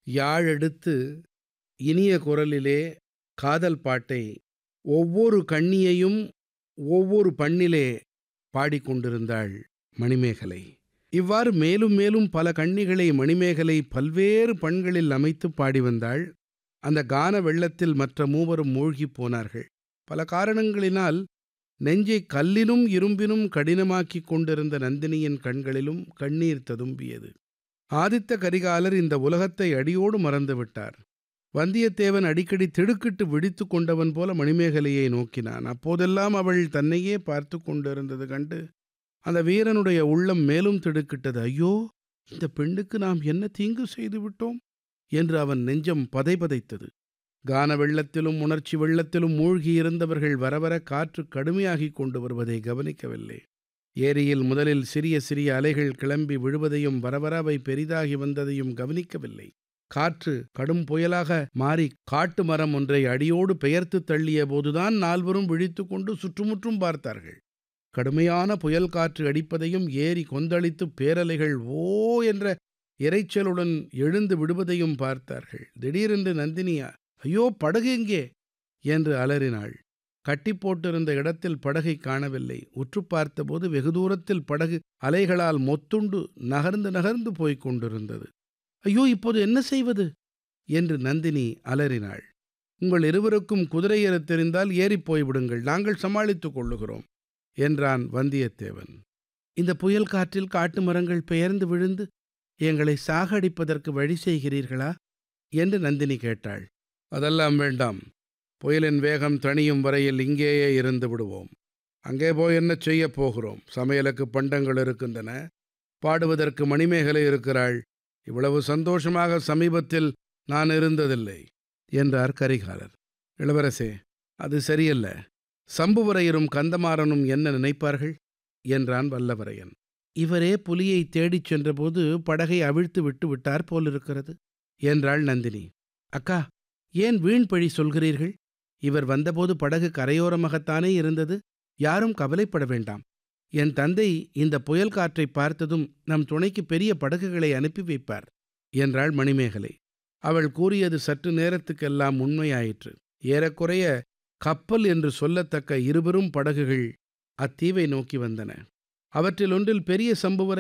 யாழெடுத்து இனிய குரலிலே காதல் பாட்டை ஒவ்வொரு கண்ணியையும் ஒவ்வொரு பண்ணிலே பாடிக்கொண்டிருந்தாள் மணிமேகலை இவ்வாறு மேலும் மேலும் பல கண்ணிகளை மணிமேகலை பல்வேறு பண்களில் அமைத்துப் பாடி வந்தாள் அந்த கான வெள்ளத்தில் மற்ற மூவரும் மூழ்கிப் போனார்கள் பல காரணங்களினால் நெஞ்சை கல்லினும் இரும்பினும் கடினமாக்கிக் கொண்டிருந்த நந்தினியின் கண்களிலும் கண்ணீர் ததும்பியது ஆதித்த கரிகாலர் இந்த உலகத்தை அடியோடு மறந்து விட்டார் வந்தியத்தேவன் அடிக்கடி திடுக்கிட்டு விழித்து கொண்டவன் போல மணிமேகலையை நோக்கினான் அப்போதெல்லாம் அவள் தன்னையே பார்த்து கொண்டிருந்தது கண்டு அந்த வீரனுடைய உள்ளம் மேலும் திடுக்கிட்டது ஐயோ இந்த பெண்ணுக்கு நாம் என்ன தீங்கு செய்து விட்டோம் என்று அவன் நெஞ்சம் பதைபதைத்தது கான வெள்ளத்திலும் உணர்ச்சி வெள்ளத்திலும் மூழ்கியிருந்தவர்கள் வரவர காற்று கடுமையாகிக் கொண்டு வருவதை கவனிக்கவில்லை ஏரியில் முதலில் சிறிய சிறிய அலைகள் கிளம்பி விழுவதையும் வரவர அவை பெரிதாகி வந்ததையும் கவனிக்கவில்லை காற்று கடும் புயலாக மாறி காட்டு மரம் ஒன்றை அடியோடு பெயர்த்து தள்ளிய போதுதான் நால்வரும் விழித்து கொண்டு சுற்றுமுற்றும் பார்த்தார்கள் கடுமையான புயல் காற்று அடிப்பதையும் ஏரி கொந்தளித்து பேரலைகள் ஓ என்ற இரைச்சலுடன் எழுந்து விடுவதையும் பார்த்தார்கள் திடீரென்று நந்தினியா ஐயோ படகு எங்கே என்று அலறினாள் கட்டி போட்டிருந்த இடத்தில் படகை காணவில்லை உற்று பார்த்தபோது வெகு தூரத்தில் படகு அலைகளால் மொத்துண்டு நகர்ந்து நகர்ந்து போய்க் கொண்டிருந்தது ஐயோ இப்போது என்ன செய்வது என்று நந்தினி அலறினாள் உங்கள் இருவருக்கும் குதிரையேறத் தெரிந்தால் ஏறிப் போய்விடுங்கள் நாங்கள் சமாளித்துக் கொள்ளுகிறோம் என்றான் வந்தியத்தேவன் இந்த புயல் காற்றில் காட்டு மரங்கள் பெயர்ந்து விழுந்து எங்களை சாகடிப்பதற்கு வழி செய்கிறீர்களா என்று நந்தினி கேட்டாள் அதெல்லாம் வேண்டாம் புயலின் வேகம் தணியும் வரையில் இங்கேயே இருந்து விடுவோம் அங்கே போய் என்ன செய்யப் போகிறோம் சமையலுக்கு பண்டங்கள் இருக்கின்றன பாடுவதற்கு மணிமேகலை இருக்கிறாள் இவ்வளவு சந்தோஷமாக சமீபத்தில் நான் இருந்ததில்லை என்றார் கரிகாலர் இளவரசே அது சரியல்ல சம்புவரையரும் கந்தமாறனும் என்ன நினைப்பார்கள் என்றான் வல்லவரையன் இவரே புலியை தேடிச் சென்றபோது படகை அவிழ்த்து விட்டு விட்டார் போலிருக்கிறது என்றாள் நந்தினி அக்கா ஏன் வீண் பழி சொல்கிறீர்கள் இவர் வந்தபோது படகு கரையோரமாகத்தானே இருந்தது யாரும் கவலைப்பட வேண்டாம் என் தந்தை இந்த புயல் காற்றை பார்த்ததும் நம் துணைக்கு பெரிய படகுகளை அனுப்பி வைப்பார் என்றாள் மணிமேகலை அவள் கூறியது சற்று நேரத்துக்கெல்லாம் உண்மையாயிற்று ஏறக்குறைய கப்பல் என்று சொல்லத்தக்க இருவரும் படகுகள் அத்தீவை நோக்கி வந்தன அவற்றில் ஒன்றில் பெரிய சம்புவரை